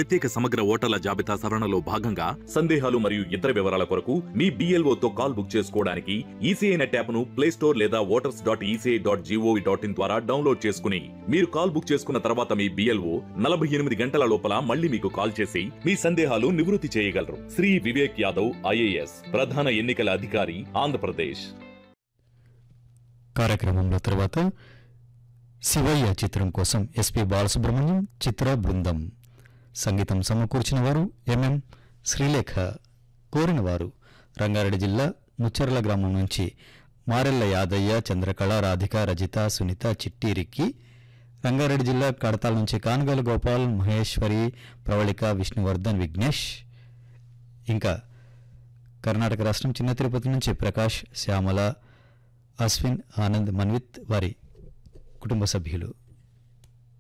ప్రత్యేక సమగ్ర ఓటర్ల జాబితా సవరణలో భాగంగా సందేహాలు మరియు ఇతర వివరాల కొరకు మీ BLO తో కాల్ బుక్ చేసుకోవడానికి ఈసీఐ నెట్ యాప్ను ప్లే స్టోర్ లేదా voters dot ECI dot gov dot in ద్వారా డౌన్లోడ్ చేసుకుని మీరు కాల్ బుక్ చేసుకున్న తర్వాత మీ బిఎల్ఓ నలభై ఎనిమిది గంటల లోపల మళ్ళీ మీకు కాల్ చేసి మీ సందేహాలు నివృత్తి చేయగలరు శ్రీ వివేక్ యాదవ్ ఐఏఎస్ ప్రధాన ఎన్నికల అధికారి ఆంధ్రప్రదేశ్ కార్యక్రమంలో తర్వాత శివయ్య చిత్రం కోసం ఎస్పి బాలసుబ్రహ్మణ్యం చిత్ర బృందం సంగీతం సమకూర్చిన వారు ఎంఎం శ్రీలేఖ కోరిన వారు రంగారెడ్డి జిల్లా ముచ్చర్ల గ్రామం నుంచి మారెల్ల యాదయ్య చంద్రకళ రాధిక రజిత సునీత చిట్టి రిక్కి రంగారెడ్డి జిల్లా కడతాల నుంచి కానగల గోపాల్ మహేశ్వరి ప్రవళిక విష్ణువర్ధన్ విఘ్నేష్ ఇంకా కర్ణాటక రాష్ట్రం చిన్న తిరుపతి నుంచి ప్రకాష్ శ్యామల అశ్విన్ ఆనంద్ మన్విత్ వారి కుటుంబ సభ్యులు